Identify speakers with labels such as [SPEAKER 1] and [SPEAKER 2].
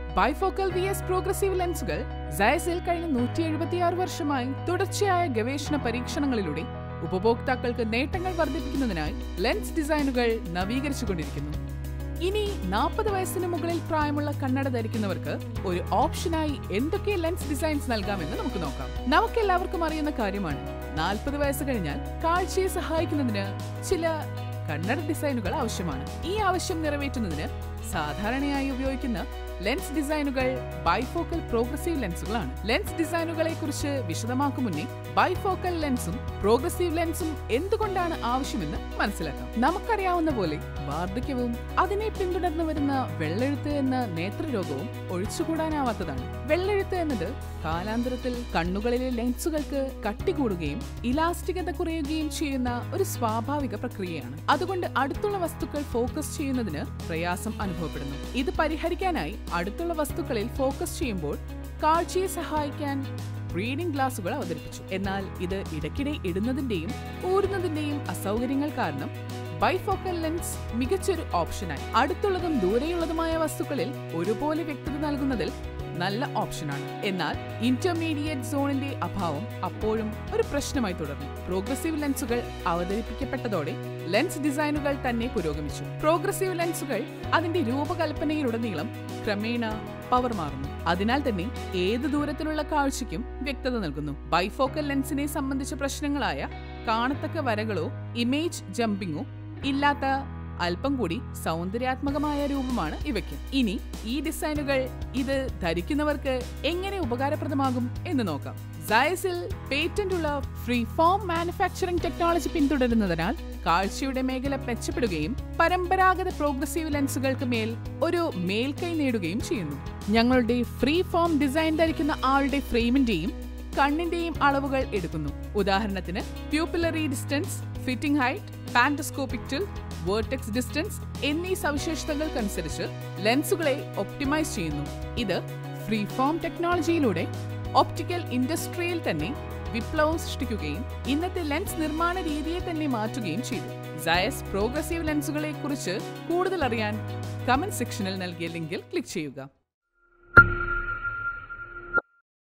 [SPEAKER 1] bifocal V S progressive ലെൻസുകൾ സയസിൽ കഴിഞ്ഞ നൂറ്റി എഴുപത്തിയാറ് വർഷമായി തുടർച്ചയായ ഗവേഷണ പരീക്ഷണങ്ങളിലൂടെ ഉപഭോക്താക്കൾക്ക് നേട്ടങ്ങൾ വർദ്ധിപ്പിക്കുന്നതിനായി ലെൻസ് ഡിസൈനുകൾ നവീകരിച്ചുകൊണ്ടിരിക്കുന്നു ഇനി നാൽപ്പത് വയസ്സിന് മുകളിൽ പ്രായമുള്ള കണ്ണട ധരിക്കുന്നവർക്ക് ഒരു ഓപ്ഷനായി എന്തൊക്കെ ലെൻസ് ഡിസൈൻസ് നൽകാമെന്ന് നമുക്ക് നോക്കാം നമുക്കെല്ലാവർക്കും അറിയുന്ന കാര്യമാണ് നാൽപ്പത് വയസ്സ് കഴിഞ്ഞാൽ കാഴ്ചയെ സഹായിക്കുന്നതിന് ചില കണ്ണട ഡിസൈനുകൾ ആവശ്യമാണ് ഈ ആവശ്യം നിറവേറ്റുന്നതിന് സാധാരണയായി ഉപയോഗിക്കുന്ന ലെൻസ് ഡിസൈനുകൾ ബൈഫോക്കൽ പ്രോഗ്രസീവ് ലെൻസുകളാണ് ലെൻസ് ഡിസൈനുകളെ കുറിച്ച് വിശദമാക്കും മുന്നേ ബൈഫോക്കൽ ലെൻസും പ്രോഗ്രസീവ് ലെൻസും എന്തുകൊണ്ടാണ് ആവശ്യമെന്ന് മനസ്സിലാക്കാം നമുക്കറിയാവുന്ന പോലെ വാർദ്ധക്യവും അതിനെ പിന്തുടർന്നു വരുന്ന വെള്ളെഴുത്ത് എന്ന നേത്രരോഗവും ഒഴിച്ചുകൂടാനാവാത്തതാണ് വെള്ളെഴുത്ത് എന്നത് കാലാന്തരത്തിൽ കണ്ണുകളിലെ ലെൻസുകൾക്ക് കട്ടി കൂടുകയും ഇലാസ്റ്റികത കുറയുകയും ചെയ്യുന്ന ഒരു സ്വാഭാവിക പ്രക്രിയയാണ് അതുകൊണ്ട് അടുത്തുള്ള വസ്തുക്കൾ ഫോക്കസ് ചെയ്യുന്നതിന് പ്രയാസം അനുഭവപ്പെടുന്നു ഇത് പരിഹരിക്കാനായി അടുത്തുള്ള വസ്തുക്കളിൽ ഫോക്കസ് ചെയ്യുമ്പോൾ കാഴ്ചയെ സഹായിക്കാൻ റീഡിംഗ് ഗ്ലാസുകൾ അവതരിപ്പിച്ചു എന്നാൽ ഇത് ഇടയ്ക്കിടെ ഇടുന്നതിന്റെയും ഊരുന്നതിന്റെയും അസൗകര്യങ്ങൾ കാരണം ബൈഫോക്കൽ ലെൻസ് മികച്ചൊരു ഓപ്ഷനായി അടുത്തുള്ളതും ദൂരെയുള്ളതുമായ വസ്തുക്കളിൽ ഒരുപോലെ വ്യക്തത നൽകുന്നതിൽ നല്ല ഓപ്ഷനാണ് എന്നാൽ ഇന്റർമീഡിയറ്റ് സോണിന്റെ അഭാവം അപ്പോഴും ഒരു പ്രശ്നമായി തുടർന്നു പ്രോഗ്രസീവ് ലെൻസുകൾ അവതരിപ്പിക്കപ്പെട്ടതോടെ ലെൻസ് ഡിസൈനുകൾ തന്നെ പുരോഗമിച്ചു പ്രോഗ്രസീവ് ലെൻസുകൾ അതിന്റെ രൂപകൽപ്പനയിലുടനീളം ക്രമേണ പവർ മാറുന്നു അതിനാൽ തന്നെ ഏത് ദൂരത്തിലുള്ള കാഴ്ചയ്ക്കും വ്യക്തത നൽകുന്നു ബൈഫോക്കൽ ലെൻസിനെ സംബന്ധിച്ച പ്രശ്നങ്ങളായ കാണത്തക്ക വരകളോ ഇമേജ് ജമ്പിങ്ങോ ഇല്ലാത്ത അല്പം കൂടി സൗന്ദര്യാത്മകമായ രൂപമാണ് ഇവയ്ക്ക് ഇനി ഈ ഡിസൈനുകൾ ഇത് ധരിക്കുന്നവർക്ക് എങ്ങനെ ഉപകാരപ്രദമാകും എന്ന് നോക്കാം സയസിൽ പേറ്റന്റ് ഉള്ള ഫ്രീ ഫോം മാനുഫാക്ചറിംഗ് ടെക്നോളജി പിന്തുടരുന്നതിനാൽ കാഴ്ചയുടെ മേഖല മെച്ചപ്പെടുകയും പരമ്പരാഗത പ്രോഗ്രസീവ് ലെൻസുകൾക്ക് മേൽ ഒരു മേൽക്കൈ നേടുകയും ചെയ്യുന്നു ഞങ്ങളുടെ ഫ്രീ ഫോം ഡിസൈൻ ധരിക്കുന്ന ആളുടെ ഫ്രെയിമിന്റെയും കണ്ണിന്റെയും അളവുകൾ എടുക്കുന്നു ഉദാഹരണത്തിന് pupillary distance fitting height pantoscopic tilt vertex distance എന്നീ സവിശേഷതകൾക്കനുസരിച്ച് ലെൻസുകളെ ഒപ്റ്റിമൈസ് ചെയ്യുന്നു ഇത് ഫ്രീ ഫോം ടെക്നോളജിയിലൂടെ ഒപ്റ്റിക്കൽ ഇൻഡസ്ട്രിയിൽ തന്നെ വിപ്ലവം സൃഷ്ടിക്കുകയും ഇന്നത്തെ ലെൻസ് നിർമ്മാണ രീതിയെ തന്നെ മാറ്റുകയും ചെയ്തു സയസ് പ്രോഗ്രസീവ് ലെൻസുകളെ കുറിച്ച് കൂടുതൽ അറിയാൻ കമന്റ് സെക്ഷനിൽ നൽകിയ ലിങ്കിൽ ക്ലിക്ക് ചെയ്യുക